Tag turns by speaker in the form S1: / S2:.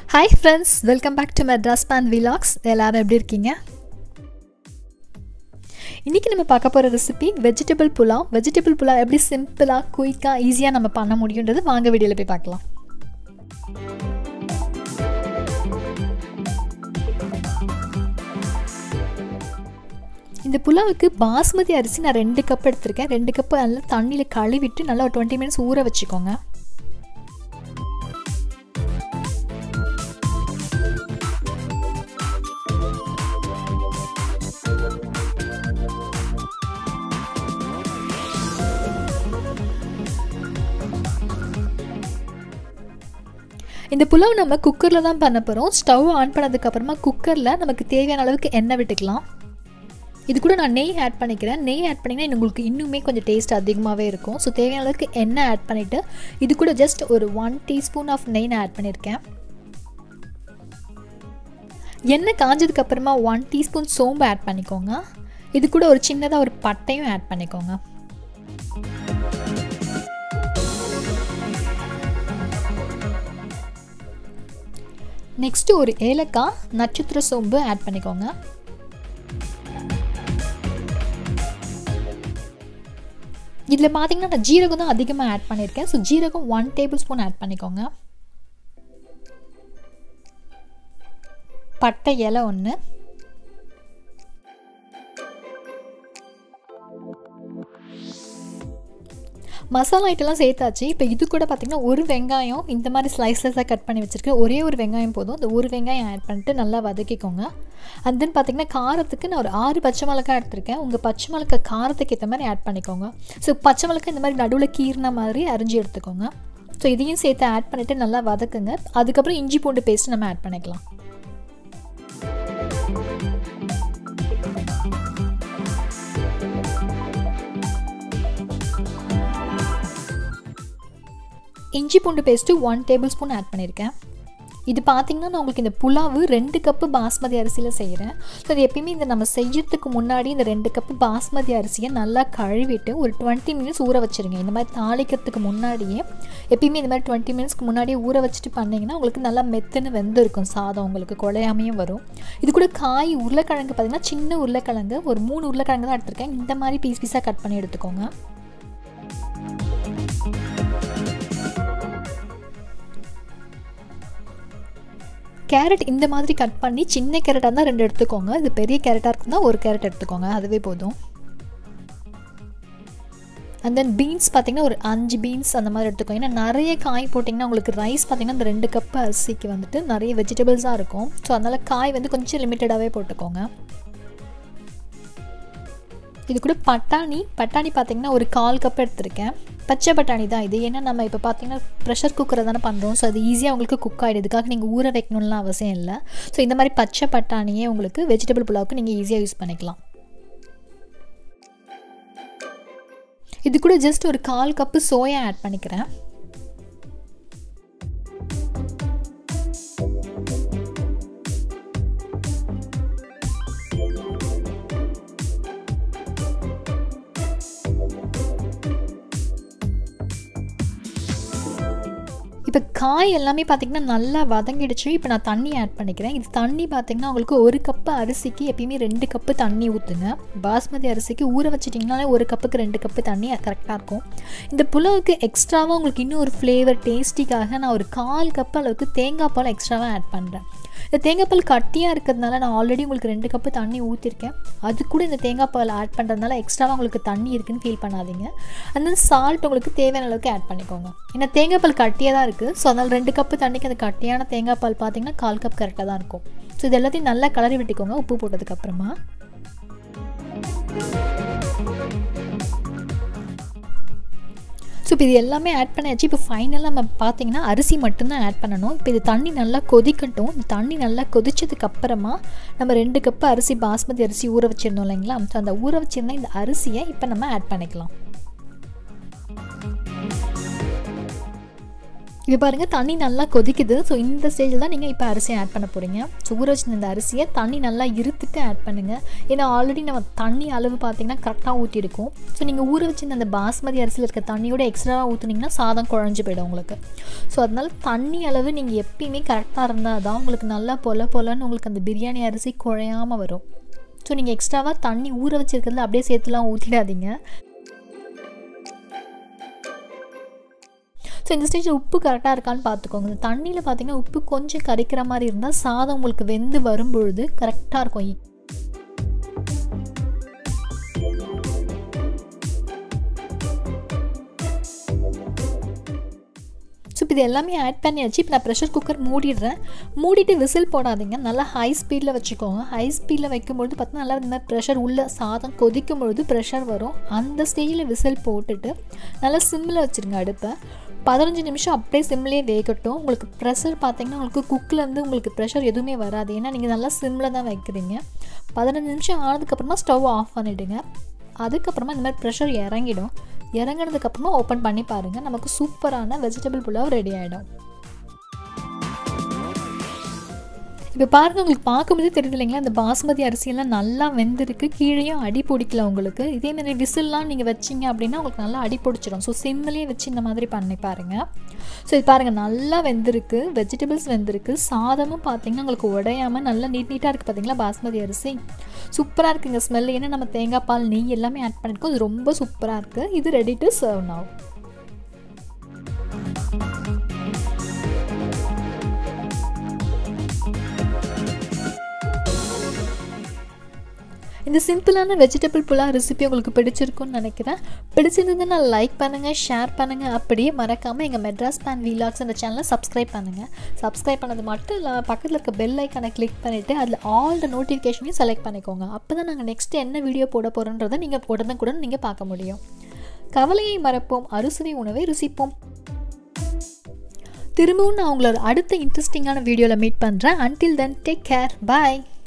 S1: hi friends welcome back to Madras fan vlogs எல்லோரும் எப்படி இருக்கீங்க இன்றைக்கி நம்ம பார்க்க போகிற recipe vegetable pulao vegetable pulao எப்படி சிம்பிளாக குயிக்காக ஈஸியாக நம்ம பண்ண முடியுன்றது வாங்க வீடியோவில் போய் பார்க்கலாம் இந்த புலாவுக்கு பாஸ்மதி அரிசி நான் ரெண்டு கப் எடுத்திருக்கேன் ரெண்டு கப்பு நல்லா தண்ணியில் கழுவிட்டு நல்லா ஒரு டுவெண்ட்டி மினிட்ஸ் ஊற வச்சுக்கோங்க இந்த புலாவ் நம்ம குக்கரில் தான் பண்ண போகிறோம் ஸ்டவ் ஆன் பண்ணதுக்கப்புறமா குக்கரில் நமக்கு தேவையான அளவுக்கு எண்ணெய் விட்டுக்கலாம் இது கூட நான் நெய் ஆட் பண்ணிக்கிறேன் நெய் ஆட் பண்ணிங்கன்னா உங்களுக்கு இன்னுமே கொஞ்சம் டேஸ்ட் அதிகமாகவே இருக்கும் ஸோ தேவையான அளவுக்கு எண்ணெய் ஆட் பண்ணிவிட்டு இது கூட ஜஸ்ட் ஒரு ஒன் டீஸ்பூன் ஆஃப் நெய் நான் ஆட் பண்ணியிருக்கேன் எண்ணெய் காஞ்சதுக்கப்புறமா ஒன் டீஸ்பூன் சோம்பு ஆட் பண்ணிக்கோங்க இது கூட ஒரு சின்னதாக ஒரு பட்டையும் ஆட் பண்ணிக்கோங்க நெக்ஸ்ட்டு ஒரு ஏலக்காய் நட்சத்திர சோம்பு ஆட் பண்ணிக்கோங்க இதில் பார்த்தீங்கன்னா நான் ஜீரகம் தான் அதிகமாக ஆட் பண்ணியிருக்கேன் ஸோ ஜீரகம் ஒன் டேபிள் ஸ்பூன் ஆட் பண்ணிக்கோங்க பட்டை இலை ஒன்று மசாலா ஐட்டம்லாம் சேர்த்தாச்சு இப்போ இது கூட பார்த்திங்கன்னா ஒரு வெங்காயம் இந்த மாதிரி ஸ்லைஸ்லெஸ்ஸாக கட் பண்ணி வச்சுருக்கேன் ஒரே ஒரு வெங்காயம் போதும் அந்த ஒரு வெங்காயம் ஆட் பண்ணிட்டு நல்லா வதக்கிக்கோங்க அண்ட் தென் பார்த்திங்கன்னா காரத்துக்கு நான் ஒரு ஆறு பச்சை மிளகாய் எடுத்திருக்கேன் உங்கள் பச்சை மிளகாய் காரத்துக்கு ஏற்ற மாதிரி ஆட் பண்ணிக்கோங்க ஸோ பச்சை மிளகாய் இந்த மாதிரி நடுவில் கீர்ன மாதிரி அரிஞ்சு எடுத்துக்கோங்க ஸோ இதையும் சேர்த்து ஆட் பண்ணிவிட்டு நல்லா வதக்குங்க அதுக்கப்புறம் இஞ்சி பூண்டு பேஸ்ட் நம்ம ஆட் பண்ணிக்கலாம் இஞ்சி பூண்டு paste one tablespoon add பண்ணியிருக்கேன் இது பார்த்திங்கன்னா நான் உங்களுக்கு இந்த புலாவு ரெண்டு கப்பு பாஸ்மதி அரிசியில் செய்கிறேன் ஸோ அது எப்பயுமே இந்த நம்ம செய்யறதுக்கு முன்னாடி இந்த ரெண்டு கப்பு பாஸ்மதி அரிசியை நல்லா கழுவிட்டு ஒரு டுவெண்ட்டி மினிட்ஸ் ஊற வச்சுருங்க இந்த மாதிரி தாளிக்கிறதுக்கு முன்னாடியே எப்பயுமே இந்த மாதிரி டுவெண்ட்டி மினிட்ஸ்க்கு முன்னாடியே ஊற வச்சுட்டு பண்ணிங்கன்னா உங்களுக்கு நல்லா மெத்துன்னு வெந்திருக்கும் சாதம் உங்களுக்கு குழையாமையும் வரும் இது கூட காய் உருளைக்கிழங்கு பார்த்திங்கன்னா சின்ன உருளைக்கிழங்கு ஒரு மூணு உருளைக்கிழங்கு தான் எடுத்திருக்கேன் இந்த மாதிரி பீஸ் பீஸாக கட் பண்ணி எடுத்துக்கோங்க கேரட் இந்த மாதிரி கட் பண்ணி சின்ன கேரட்டாக இருந்தால் ரெண்டு எடுத்துக்கோங்க இது பெரிய கேரட்டாக இருக்குன்னா ஒரு கேரட் எடுத்துக்கோங்க அதுவே போதும் அண்ட் தென் பீன்ஸ் பார்த்திங்கன்னா ஒரு அஞ்சு பீன்ஸ் அந்த மாதிரி எடுத்துக்கோங்க ஏன்னா நிறைய காய் போட்டிங்கன்னா உங்களுக்கு ரைஸ் பார்த்திங்கன்னா இந்த ரெண்டு கப்பு அரிசிக்கு வந்துட்டு நிறைய வெஜிடபிள்ஸாக இருக்கும் ஸோ அதனால் காய் வந்து கொஞ்சம் லிமிட்டடாகவே போட்டுக்கோங்க இது கூட பட்டாணி பட்டாணி பார்த்திங்கன்னா ஒரு கால் கப் எடுத்திருக்கேன் பச்சை பட்டாணி தான் இது ஏன்னா நம்ம இப்போ பார்த்தீங்கன்னா ப்ரெஷர் குக்கரை தானே பண்ணுறோம் ஸோ அது ஈஸியாக உங்களுக்கு குக் ஆகிடும் இதுக்காக நீங்கள் ஊற வைக்கணும்லாம் அவசியம் இல்லை ஸோ இந்த மாதிரி பச்சை பட்டாணியே உங்களுக்கு வெஜிடபிள் புலாவுக்கு நீங்கள் ஈஸியாக யூஸ் பண்ணிக்கலாம் இது கூட ஜஸ்ட் ஒரு கால் கப்பு சோயா ஆட் பண்ணிக்கிறேன் இப்போ காய் எல்லாமே பார்த்திங்கன்னா நல்லா வதங்கிடுச்சு இப்போ நான் தண்ணி ஆட் பண்ணிக்கிறேன் இது தண்ணி பார்த்திங்கன்னா உங்களுக்கு ஒரு கப்பு அரிசிக்கு எப்பயுமே ரெண்டு கப்பு தண்ணி ஊற்றுங்க பாஸ்மதி அரிசிக்கு ஊற வச்சிட்டிங்கனாலே ஒரு கப்புக்கு ரெண்டு கப்பு தண்ணி கரெக்டாக இருக்கும் இந்த புலாவுக்கு எக்ஸ்ட்ராவாக உங்களுக்கு இன்னும் ஒரு ஃப்ளேவர் டேஸ்டிக்காக நான் ஒரு கால் கப் அளவுக்கு தேங்காய் பால் எக்ஸ்ட்ராவாக ஆட் பண்ணுறேன் இந்த தேங்காய் பால் கட்டியாக இருக்கிறதுனால நான் ஆல்ரெடி உங்களுக்கு ரெண்டு கப்பு தண்ணி ஊற்றிருக்கேன் அது கூட இந்த தேங்காய் பால் ஆட் பண்ணுறதுனால எக்ஸ்ட்ராவாக உங்களுக்கு தண்ணி இருக்குன்னு ஃபீல் பண்ணாதீங்க அண்ட் தென் சால்ட் உங்களுக்கு தேவையான அளவுக்கு ஆட் பண்ணிக்கோங்க ஏன்னா தேங்காய் பால் கட்டியாக தான் இருக்குது ஸோ அதனால் ரெண்டு கப்பு தண்ணிக்கு அந்த கட்டியான தேங்காய் பால் பார்த்தீங்கன்னா கால் கப் கரெக்டாக தான் இருக்கும் ஸோ இது எல்லாத்தையும் நல்லா கலரி விட்டுக்கோங்க உப்பு போட்டதுக்கப்புறமா ஸோ இப்போ இது எல்லாமே ஆட் பண்ணியாச்சு இப்போ ஃபைனலாக நம்ம பார்த்தீங்கன்னா அரிசி மட்டும்தான் ஆட் பண்ணணும் இப்போ இது தண்ணி நல்லா கொதிக்கட்டும் இந்த தண்ணி நல்லா கொதிச்சதுக்கு அப்புறமா நம்ம ரெண்டு கப்பு அரிசி பாஸ்மதி அரிசி ஊற வச்சுருந்தோம் இல்லைங்களா ஸோ அந்த ஊற வச்சுருந்த இந்த அரிசியை இப்போ நம்ம ஆட் பண்ணிக்கலாம் இப்போ பாருங்கள் தண்ணி நல்லா கொதிக்குது ஸோ இந்த ஸ்டேஜில் தான் நீங்கள் இப்போ அரிசியை ஆட் பண்ண போகிறீங்க ஸோ ஊற வச்சிருந்த இந்த அரிசியை தண்ணி நல்லா இருத்துட்டு ஆட் பண்ணுங்கள் ஏன்னா ஆல்ரெடி நம்ம தண்ணி அளவு பார்த்தீங்கன்னா கரெக்டாக ஊற்றிருக்கோம் ஸோ நீங்கள் ஊற வச்சிருந்த அந்த பாஸ்மதி அரிசியில் இருக்க தண்ணியோட எக்ஸ்ட்ராவாக ஊற்றுனீங்கன்னா சாதம் குழஞ்சு போயிடும் உங்களுக்கு ஸோ அதனால் தண்ணி அளவு நீங்கள் எப்பயுமே கரெக்டாக இருந்தால் தான் உங்களுக்கு நல்லா பொல பொலன்னு உங்களுக்கு அந்த பிரியாணி அரிசி குழையாமல் வரும் ஸோ நீங்கள் எக்ஸ்ட்ராவாக தண்ணி ஊற வச்சிருக்கிறதுல அப்படியே சேர்த்துலாம் ஊற்றிடாதீங்க ஸோ இந்த ஸ்டேஜில் உப்பு கரெக்டாக இருக்கான்னு பார்த்துக்கோங்க இந்த தண்ணியில் பார்த்தீங்கன்னா உப்பு கொஞ்சம் கரிக்கிற மாதிரி இருந்தால் சாதம் உங்களுக்கு வெந்து வரும்பொழுது கரெக்டாக இருக்கும் ஸோ இப்போ இது எல்லாமே ஆட் பண்ணியாச்சு இப்போ நான் ப்ரெஷர் குக்கர் மூடிடுறேன் மூடிட்டு விசில் போடாதீங்க நல்லா ஹை ஸ்பீடில் வச்சுக்கோங்க ஹை ஸ்பீடில் வைக்கும்பொழுது பார்த்தீங்கன்னா நல்லா இந்த மாதிரி ப்ரெஷர் உள்ள சாதம் கொதிக்கும் பொழுது ப்ரெஷர் வரும் அந்த ஸ்டேஜில் விசில் போட்டுட்டு நல்லா சிம்மில் வச்சுருங்க அடுப்பை பதினஞ்சு நிமிஷம் அப்படியே சிம்லேயே வேகட்டும் உங்களுக்கு ப்ரெஷர் பார்த்தீங்கன்னா உங்களுக்கு குக்கிலேருந்து உங்களுக்கு ப்ரெஷர் எதுவுமே வராது ஏன்னா நீங்கள் நல்லா சிம்மில் தான் வைக்கிறீங்க பதினஞ்சு நிமிஷம் ஆனதுக்கப்புறமா ஸ்டவ் ஆஃப் பண்ணிவிடுங்க அதுக்கப்புறமா இந்த மாதிரி ப்ரெஷர் இறங்கிடும் இறங்கினதுக்கப்புறமா ஓப்பன் பண்ணி பாருங்கள் நமக்கு சூப்பரான வெஜிடபிள் புலாவ் ரெடி ஆகிடும் இப்போ பாருங்கள் உங்களுக்கு பார்க்கும்போதே தெரியுது இல்லைங்களா இந்த பாஸ்மதி அரிசியெல்லாம் நல்லா வெந்திருக்கு கீழேயும் அடி பிடிக்கல உங்களுக்கு இதே மாதிரி விசில்லாம் நீங்கள் வச்சிங்க அப்படின்னா உங்களுக்கு நல்லா அடி பிடிச்சிடும் ஸோ சிம்மிலே வச்சு இந்த மாதிரி பண்ணி பாருங்கள் ஸோ இது பாருங்கள் நல்லா வெந்திருக்கு வெஜிடபிள்ஸ் வெந்திருக்கு சாதமும் பார்த்தீங்கன்னா உங்களுக்கு உடையாமல் நல்லா நீட் நீட்டாக இருக்குது பார்த்தீங்களா பாஸ்மதி அரிசி சூப்பராக இருக்குங்க ஸ்மெல் ஏன்னா நம்ம தேங்காய் பால் நெய் எல்லாமே ஆட் பண்ணியிருக்கோம் இது ரொம்ப சூப்பராக இருக்குது இது ரெடி டு சர்வ் now இந்த சிம்பிளான வெஜிடபிள் புலாவ் ரெசிபி உங்களுக்கு பிடிச்சிருக்கும்னு நினைக்கிறேன் பிடிச்சிருந்ததுன்னா லைக் பண்ணுங்கள் ஷேர் பண்ணுங்கள் அப்படியே மறக்காமல் எங்கள் மெட்ராஸ் பேன் வீலாக்ஸ் அந்த சேனலை சப்ஸ்கிரைப் பண்ணுங்கள் சப்ஸ்கிரைப் பண்ணது மட்டும் இல்லாமல் பக்கத்தில் இருக்க பெல் ஐக்கானை கிளிக் பண்ணிவிட்டு அதில் ஆல் த நோட்டிஃபிகேஷனையும் செலக்ட் பண்ணிக்கோங்க அப்போ தான் நாங்கள் நெக்ஸ்ட் என்ன வீடியோ போட போகிறோன்றதை நீங்கள் உடனுக்குடன் நீங்கள் பார்க்க முடியும் கவலையை மறப்போம் அறுசுவை உணவை ருசிப்போம் திரும்பவும் நான் உங்களோட அடுத்த இன்ட்ரெஸ்டிங்கான வீடியோவில் மீட் பண்ணுறேன் அன்டில் தென் டேக் கேர் பாய்